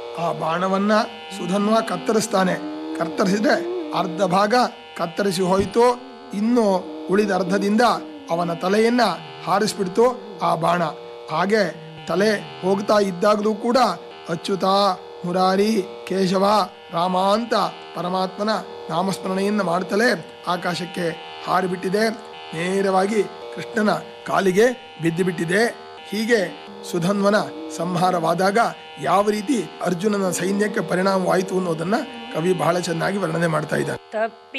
ಆ ಬಾಣವನ್ನ ಸುಧನ್ವ ಕತ್ತರಿಸ್ತಾನೆ ಕತ್ತರಿಸಿದ್ರೆ ಅರ್ಧ ಭಾಗ ಕತ್ತರಿಸಿ ಹೋಯಿತು ಇನ್ನು ಉಳಿದ ಅರ್ಧದಿಂದ ಅವನ ತಲೆಯನ್ನ ಹಾರಿಸ್ಬಿಡ್ತು ಆ ಬಾಣ ಹಾಗೆ ತಲೆ ಹೋಗ್ತಾ ಇದ್ದಾಗಲೂ ಕೂಡ ಅಚ್ಯುತ ಮುರಾರಿ ಕೇಶವ ರಾಮ ಅಂತ ಪರಮಾತ್ಮನ ನಾಮಸ್ಮರಣೆಯನ್ನು ಮಾಡ್ತಲೇ ಆಕಾಶಕ್ಕೆ ಹಾರಿಬಿಟ್ಟಿದೆ ನೇರವಾಗಿ ಕೃಷ್ಣನ ಕಾಲಿಗೆ ಬಿದ್ದು ಬಿಟ್ಟಿದೆ ಹೀಗೆ ಸುಧನ್ವನ ಸಂಹಾರವಾದಾಗ ಯಾವ ರೀತಿ ಅರ್ಜುನನ ಸೈನ್ಯಕ್ಕೆ ಪರಿಣಾಮವಾಯಿತು ಅನ್ನೋದನ್ನ ಕವಿ ಬಹಳ ಚೆನ್ನಾಗಿ ವರ್ಣನೆ ಮಾಡ್ತಾ ಇದ್ದಾರೆ ತಪ್ಪಿ